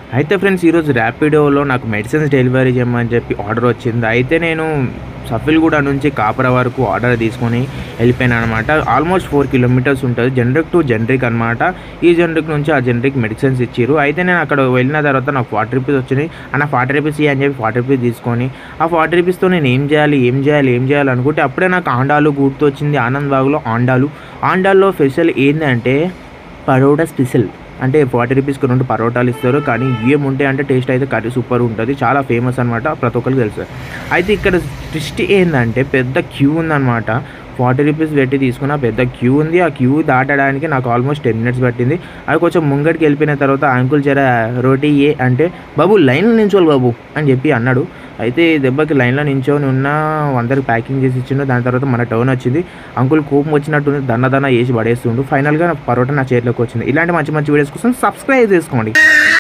అయితే ఫ్రెండ్స్ ఈరోజు ర్యాపిడోలో నాకు మెడిసిన్స్ డెలివరీ చేయమని చెప్పి ఆర్డర్ వచ్చింది అయితే నేను సఫిల్గూడ నుంచి కాపర వరకు ఆర్డర్ తీసుకొని వెళ్ళిపోయాను అనమాట ఆల్మోస్ట్ ఫోర్ కిలోమీటర్స్ ఉంటుంది జనరిక్ టు జనరిక్ అనమాట ఈ జనరిక్ నుంచి ఆ జనరిక్ మెడిసిన్స్ ఇచ్చారు అయితే నేను అక్కడ వెళ్ళిన తర్వాత నాకు ఫార్టీ రూపీస్ వచ్చినాయి అన్న ఫార్టీ రూపీస్ ఇయ్యి అని చెప్పి ఫార్టీ రూపీస్ తీసుకొని ఆ ఫార్టీ రూపీస్తో నేను ఏం చేయాలి ఏం చేయాలి ఏం చేయాలి అనుకుంటే అప్పుడే నాకు ఆండాలు గుర్తొచ్చింది ఆనంద్ బాగులో ఆండాలు ఆండాల్లో స్పెషల్ ఏంటంటే పరోటా స్పెషల్ అంటే ఫార్టీ రూపీస్కి రెండు పరోటాలు ఇస్తారు కానీ ఏం ఉంటాయి అంటే టేస్ట్ అయితే కర్రీ సూపర్ ఉంటుంది చాలా ఫేమస్ అనమాట ప్రతి ఒక్కరికి తెలుసు అయితే ఇక్కడ ట్విస్ట్ ఏంటంటే పెద్ద క్యూ ఉందన్నమాట ఫార్టీ రూపీస్ పెట్టి తీసుకున్న పెద్ద క్యూ ఉంది ఆ క్యూ దాటడానికి నాకు ఆల్మోస్ట్ టెన్ మినిట్స్ పట్టింది అది కొంచెం ముంగడికి వెళ్ళిపోయిన తర్వాత అంకుల్ జర రోటీ ఏ అంటే బాబు లైన్లో నించోవాలి బాబు అని చెప్పి అన్నాడు అయితే ఈ దెబ్బకి లైన్లో నించొని ఉన్న అందరికి ప్యాకింగ్ చేసి ఇచ్చిండు దాని తర్వాత మన టర్న్ వచ్చింది అంకుల్ కోపం వచ్చినట్టు దన్న దన్న వేసి పడేస్తుండు ఫైనల్గా పరోటా నా చేతిలోకి వచ్చింది ఇలాంటి మంచి మంచి వీడియోస్ కోసం సబ్స్క్రైబ్ చేసుకోండి